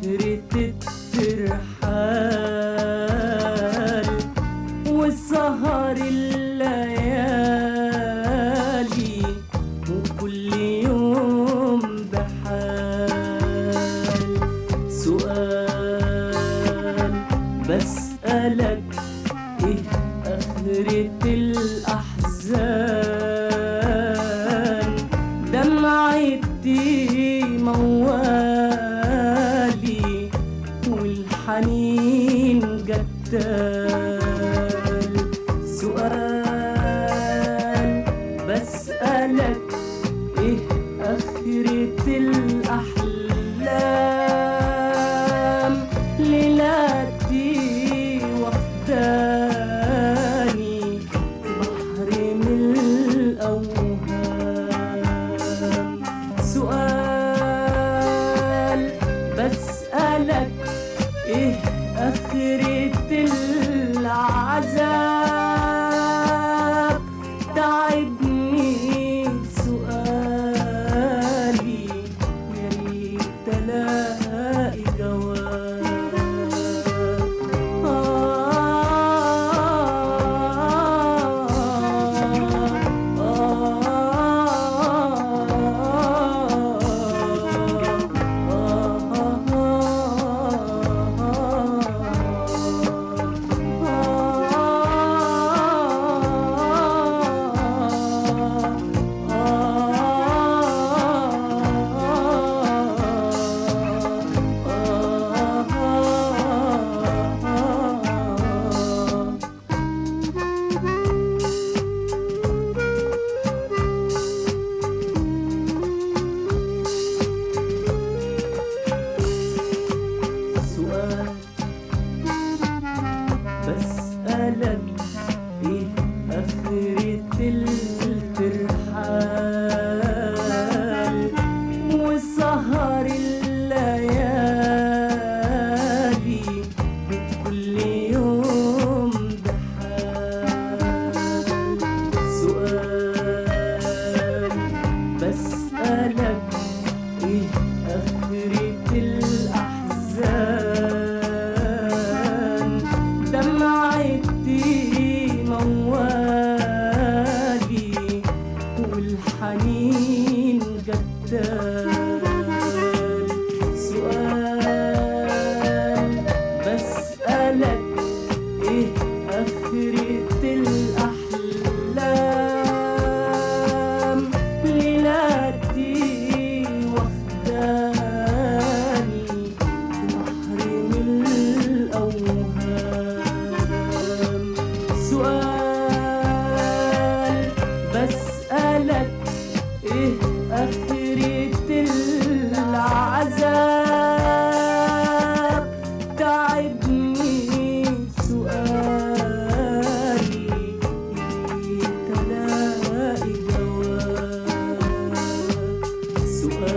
آخرة الترحال والسهر الليالي وكل يوم بحال سؤال بسألك ايه آخرة الأحزان دمعتي موالي والحنين جتال سؤال بسألك ايه آخرة الأحلام ليلاتي وحداني في بحر من الأوهام سؤال بسألك ايه آخرة العذاب تعبني سؤالي يا ريت تلاقي جواب سؤال بسألك ايه آخرة الترحال وسهر الليالي كل يوم بحال سؤال بسألك ايه آخرة الأحزان دمعتي موالي والحنين جدال سؤال بسألك ايه آخرة الأحلام ليلاتي وحداني في بحر من الأوهام سؤال بسألك ايه آخرة العذاب تعبني سؤالي تلاقي جواب سؤال